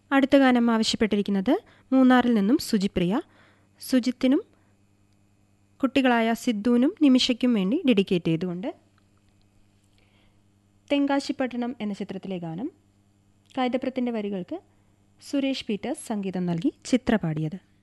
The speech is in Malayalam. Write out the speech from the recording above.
അടുത്ത ഗാനം ആവശ്യപ്പെട്ടിരിക്കുന്നത് മൂന്നാറിൽ നിന്നും സുജിപ്രിയ സുജിത്തിനും കുട്ടികളായ സിദ്ധുവിനും നിമിഷയ്ക്കും വേണ്ടി ഡെഡിക്കേറ്റ് ചെയ്തുകൊണ്ട് തെങ്കാശിപ്പട്ടണം എന്ന ചിത്രത്തിലെ ഗാനം കൈതപ്രത്തിൻ്റെ വരികൾക്ക് സുരേഷ് പീറ്റേഴ്സ് സംഗീതം നൽകി ചിത്ര പാടിയത്